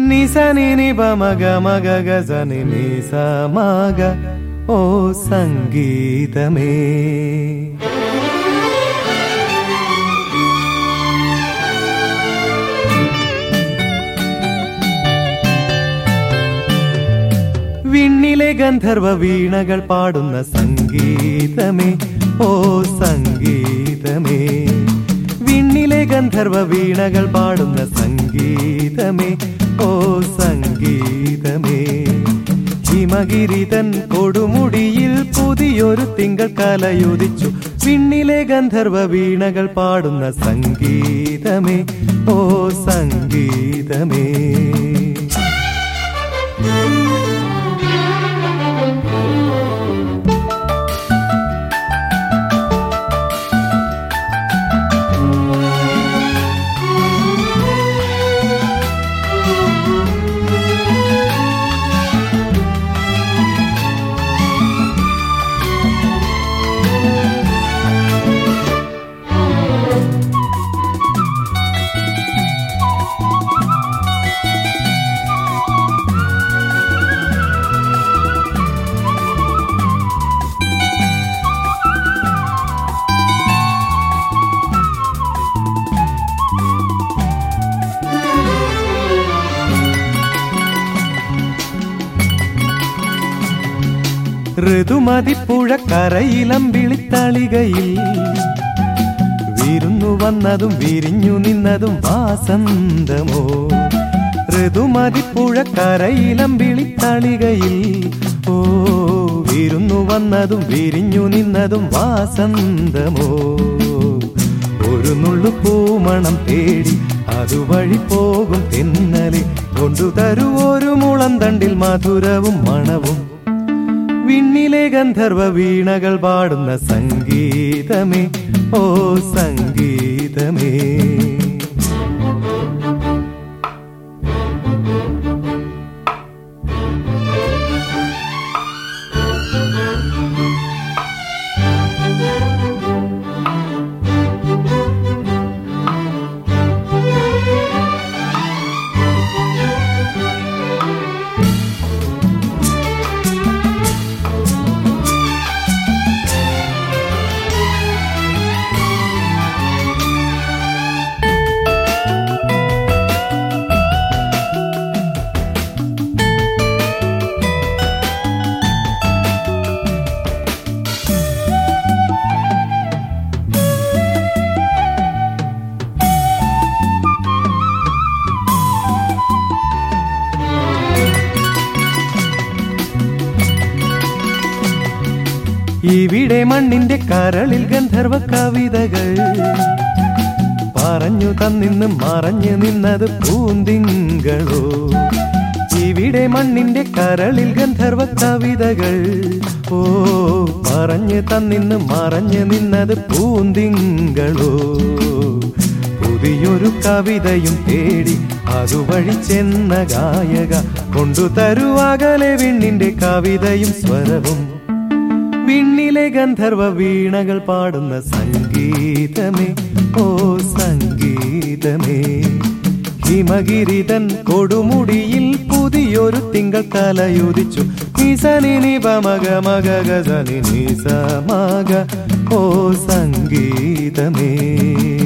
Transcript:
నిసని ని మగ మగ గజని నిస మగ ఓ సంగీతమే വിണ്ണിലെ ഗന്ധർവ വീണകൾ പാടുന്ന സംഗീതമേ ഓ സംഗീതമേ വിണ്ണിലെ ഗന്ധർവ വീണകൾ പാടുന്ന സംഗീതമേ ഓ സംഗീതമേ ഹിമഗിരിതൻ കൊടുമുടിയിൽ പുതിയൊരു തിങ്കൾ കലയുദിച്ചു വിണ്ണിലെ ഗന്ധർവ വീണകൾ പാടുന്ന സംഗീതമേ ഓ സംഗീതമേ ഋതുമതിപ്പുഴ കരയിലം വിളിത്തളികയിൽ വിരുന്നു വന്നതും വിരിഞ്ഞു നിന്നതും വാസന്തമോ ഋതുമതിപ്പുഴ കരയിലം വിളിത്തളികയിൽ ഓ വിരുന്നു വന്നതും വിരിഞ്ഞു നിന്നതും വാസന്തമോ ഒരു നുള്ളു പൂമണം തേടി അതുവഴി പോകും തെന്നലെ കൊണ്ടുതരൂ ഒരു മുളം തണ്ടിൽ മധുരവും മണവും വിണ്ണിലെ ഗന്ധർവ വീണകൾ പാടുന്ന സംഗീതമേ ഓ സംഗീതമേ ഇവിടെ മണ്ണിന്റെ കരളിൽ ഗന്ധർവ കവിതകൾ പറഞ്ഞു തന്നിന്ന് മറഞ്ഞു നിന്നത് പൂന്തിങ്കളോ ഇവിടെ മണ്ണിന്റെ കരളിൽ ഗന്ധർവ കവിതകൾ ഓ പറഞ്ഞു തന്നിന്ന് മറഞ്ഞു നിന്നത് പൂന്തിങ്കളോ പുതിയൊരു കവിതയും തേടി അതുവഴി ചെന്ന ഗായക കൊണ്ടു തരുവാകലെ വിണ്ണിന്റെ കവിതയും സ്വരവും വിണ്ണിലെ ഗന്ധർവ വീണകൾ പാടുന്ന സംഗീതമേ ഓ സംഗീതമേ ഹിമഗിരിതൻ കൊടുമുടിയിൽ പുതിയൊരു തിങ്കൾ കലയുദിച്ചു നിസനി പമക മക ഗസനി നിസ മക ഓ സംഗീതമേ